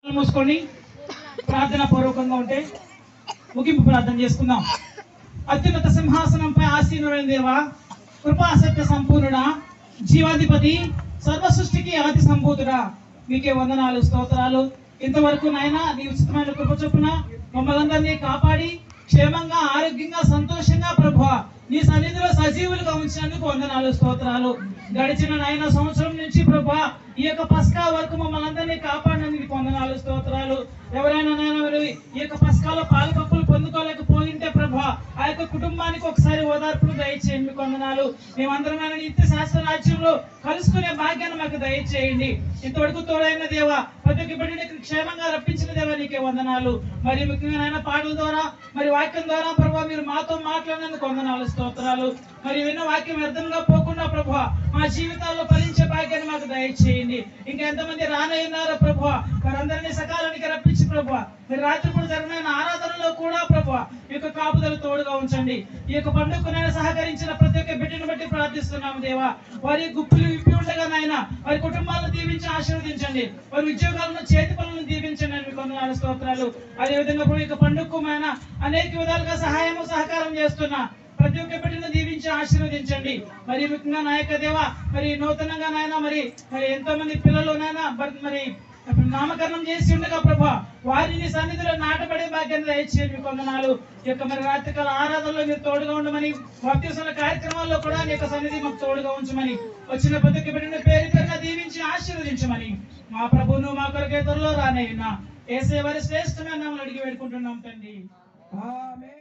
మూసుకొని ప్రార్థన పూర్వకంగా ఉంటే ముగింపు ప్రార్థన చేసుకుందాం అత్యున్నత సింహాసనంపై ఆసీనుడైన దేవా కృపా సత్య సంపూర్ణుడా జీవాధిపతి సర్వ సృష్టికి ఆది సంభూతుడా మీకే వందనాలు స్తోత్రాలు ఇంతవరకు నాయన నీ ఉచితమైన కృప చొప్పున మమ్మల్ని అందరినీ కాపాడి క్షేమంగా ఆరోగ్యంగా సంతోషంగా ప్రభు నీ సన్నిధిలో సజీవులుగా ఉంచినందుకు వందనాలు స్తోత్రాలు గడిచిన నాయన సంవత్సరం నుంచి ప్రభు ఈ యొక్క పస్కా వరకు మమ్మల్ని అందరినీ కాపాడినందుకు వందనాలు స్తోత్రాలు ఎవరైనా నాయన మరి ఈ యొక్క పస్కాలో పాలు కప్పులు పొందుకోలేకపోయింటే ప్రభు ఆ యొక్క కుటుంబానికి ఒకసారి ఓదార్పులు దయచేయండి మీకు వందనాలు మేమందరం ఆయన నిత్య శాస్త్ర రాజ్యంలో కలుసుకునే భాగ్యాన్ని మాకు దయచేయండి ఇంతవరకు తోడైన దేవా ప్రతి ఒక్క బిడ్డని క్షేమంగా రప్పించిన దేవా నీకే వందనాలు మరి ముఖ్యంగా నాయన పాటల ద్వారా మరి వాక్యం ద్వారా ప్రభు మీరు మాతో మాట్లాడినందుకు వందనాలు స్తోత్రాలు మరి విన్న వాక్యం వ్యర్థంగా పోకుండా ప్రభు మా జీవితాల్లో ఫలించే భాగ్యాన్ని మాకు దయచేయండి ఇంకా ఎంతమంది రానయ్యున్నారో ప్రభు వారందరినీ సకాలానికి రప్పించి ప్రభు మీరు రాత్రిపూట జరిగిన ఆరాధనలో కూడా ప్రభు ఈ యొక్క కాపుదల తోడుగా ఉంచండి ఈ యొక్క పండుగకు సహకరించిన ప్రతి ఒక్క బిడ్డను బట్టి ప్రార్థిస్తున్నాము దేవా వారి గుప్పులు విప్పి ఉండగా నాయన వారి కుటుంబాలను దీవించి ఆశీర్వదించండి వారి ఉద్యోగాలను చేతి పనులను దీవించండి అని మీకు వందనాలు స్తోత్రాలు అదే విధంగా ఇప్పుడు ఈ యొక్క పండుగకు ఆయన అనేక విధాలుగా సహాయము సహకారం చేస్తున్నా ప్రతి ఒక్క బిడ్డను దీవించి ఆశీర్వదించండి మరి ముఖ్యంగా నాయక దేవ మరి నూతనంగా నాయన మరి మరి ఎంతో మంది పిల్లలు నాయన భర్త- మరి నామకరణం చేసి ఉండగా ప్రభా వారిని సన్నిధిలో నాటబడే భాగ్యాన్ని దయచేయండి మీకు వందనాలు ఈ యొక్క మరి రాత్రికాల ఆరాధనలో మీరు తోడుగా ఉండమని భక్తిస్తున్న కార్యక్రమాల్లో కూడా నీ యొక్క సన్నిధి మాకు తోడుగా ఉంచమని వచ్చిన ప్రతి ఒక్క బిడ్డను పేరు పేరున దీవించి ఆశీర్వదించమని మా ప్రభువును మా కొరకే త్వరలో రానయ్యున్నా ఏసే వారి శ్రేష్టమైన నామములు అడిగి వేడుకుంటున్నాం తండ్రి ఆమేన్